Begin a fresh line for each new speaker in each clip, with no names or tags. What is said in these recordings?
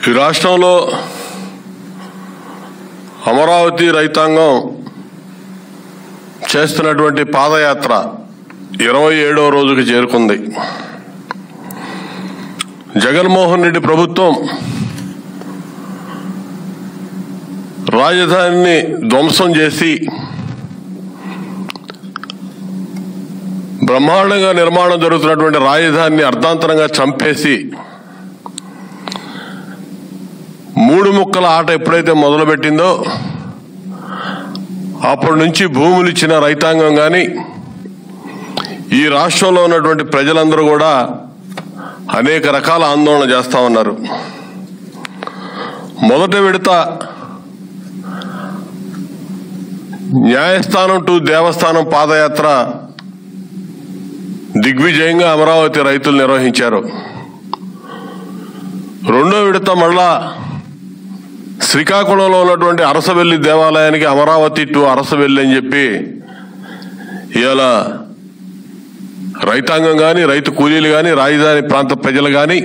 ఈ రాష్ట్రంలో అమరావతి రైతాంగం చేస్తున్నటువంటి పాదయాత్ర ఇరవై ఏడవ రోజుకి చేరుకుంది జగన్మోహన్ రెడ్డి ప్రభుత్వం రాజధానిని ధ్వంసం చేసి బ్రహ్మాండంగా నిర్మాణం జరుగుతున్నటువంటి రాజధానిని అర్ధాంతరంగా చంపేసి మూడు ముక్కల ఆట ఎప్పుడైతే మొదలుపెట్టిందో అప్పటి నుంచి భూములు ఇచ్చిన రైతాంగం కానీ ఈ రాష్ట్రంలో ఉన్నటువంటి ప్రజలందరూ కూడా అనేక రకాల ఆందోళన చేస్తా ఉన్నారు మొదట విడత న్యాయస్థానం టు దేవస్థానం పాదయాత్ర దిగ్విజయంగా అమరావతి రైతులు నిర్వహించారు రెండో విడత మళ్ళా శ్రీకాకుళంలో ఉన్నటువంటి అరసవెల్లి దేవాలయానికి అమరావతి టు అరసవెల్లి అని చెప్పి ఇవాళ రైతాంగం కానీ రైతు కూలీలు కానీ రాజధాని ప్రాంత ప్రజలు కానీ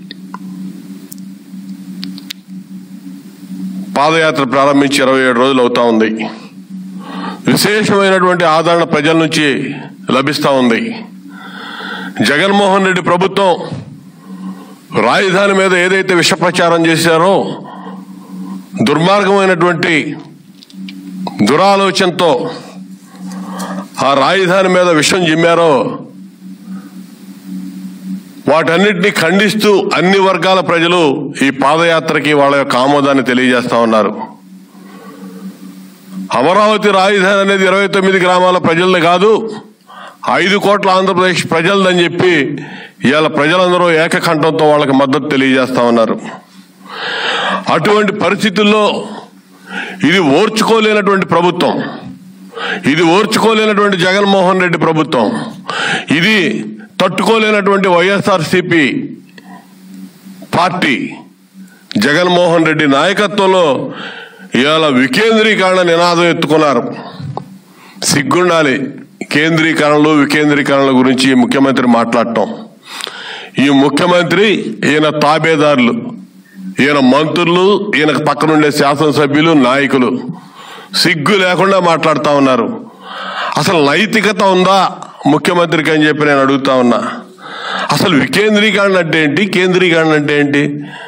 పాదయాత్ర ప్రారంభించి ఇరవై ఏడు రోజులు అవుతా ఉంది విశేషమైనటువంటి ఆదరణ ప్రజల నుంచి లభిస్తా ఉంది జగన్మోహన్ రెడ్డి ప్రభుత్వం రాజధాని మీద ఏదైతే విష ప్రచారం చేశారో దుర్మార్గమైనటువంటి దురాలోచనతో ఆ రాజధాని మీద విషం జిమ్మారో వాటన్నిటిని ఖండిస్తూ అన్ని వర్గాల ప్రజలు ఈ పాదయాత్రకి వాళ్ళ యొక్క ఆమోదాన్ని తెలియజేస్తా ఉన్నారు అమరావతి రాజధాని అనేది ఇరవై తొమ్మిది గ్రామాల ప్రజలది కాదు ఐదు కోట్ల ఆంధ్రప్రదేశ్ ప్రజలదని చెప్పి ఇవాళ ప్రజలందరూ ఏకకంఠంతో వాళ్ళకి మద్దతు తెలియజేస్తా ఉన్నారు అటువంటి పరిస్థితుల్లో ఇది ఓర్చుకోలేనటువంటి ప్రభుత్వం ఇది ఓర్చుకోలేనటువంటి జగన్మోహన్ రెడ్డి ప్రభుత్వం ఇది తట్టుకోలేనటువంటి వైఎస్ఆర్సిపి పార్టీ జగన్మోహన్ రెడ్డి నాయకత్వంలో ఇవాళ వికేంద్రీకరణ నినాదం ఎత్తుకున్నారు సిగ్గుండాలి కేంద్రీకరణలు వికేంద్రీకరణల గురించి ఈ ముఖ్యమంత్రి మాట్లాడటం ఈ ముఖ్యమంత్రి ఈయన తాబేదారులు ఈయన మంత్రులు ఈయనకు పక్కనుండే శాసనసభ్యులు నాయకులు సిగ్గు లేకుండా మాట్లాడుతా ఉన్నారు అసలు నైతికత ఉందా ముఖ్యమంత్రికి అని చెప్పి నేను అడుగుతా ఉన్నా అసలు వికేంద్రీకరణ అంటే ఏంటి కేంద్రీకరణ అంటే ఏంటి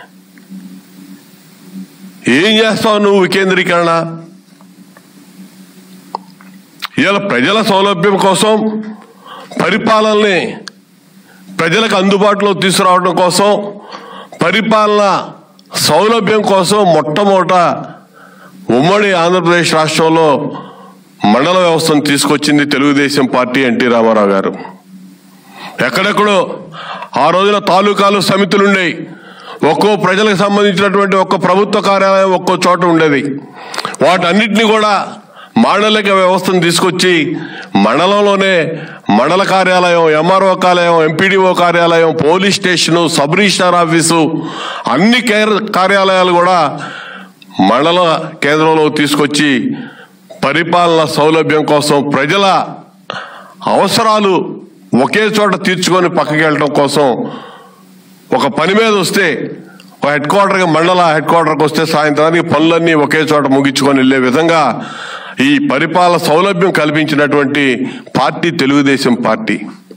ఏం చేస్తావు నువ్వు వికేంద్రీకరణ ఇలా ప్రజల సౌలభ్యం కోసం పరిపాలనని ప్రజలకు అందుబాటులో తీసుకురావడం కోసం పరిపాలన సౌలభ్యం కోసం మొట్టమొదట ఉమ్మడి ఆంధ్రప్రదేశ్ రాష్ట్రంలో మండల వ్యవస్థను తీసుకొచ్చింది తెలుగుదేశం పార్టీ ఎన్టీ రామారావు గారు ఎక్కడెక్కడో ఆ రోజున తాలూకాలు సమితులుండేవి ఒక్కో ప్రజలకు సంబంధించినటువంటి ఒక్క ప్రభుత్వ కార్యాలయం ఒక్కో చోట ఉండేది వాటన్నిటిని కూడా మండలిక వ్యవస్థను తీసుకొచ్చి మండలంలోనే మండల కార్యాలయం ఎంఆర్ఓ కార్యాలయం ఎంపీడీఓ కార్యాలయం police station sub registrar office అన్ని కేర్- కార్యాలయాలు కూడా మండల కేంద్రంలో తీసుకొచ్చి పరిపాలన సౌలభ్యం కోసం ప్రజల అవసరాలు ఒకే చోట తీర్చుకొని పక్కకి వెళ్ళడం కోసం ఒక పని మీద వస్తే ఒక హెడ్ క్వార్టర్ మండల హెడ్ క్వార్టర్కి వస్తే సాయంత్రానికి పనులన్నీ ఒకే చోట ముగించుకొని వెళ్లే విధంగా ఈ పరిపాలన సౌలభ్యం కల్పించినటువంటి పార్టీ తెలుగుదేశం పార్టీ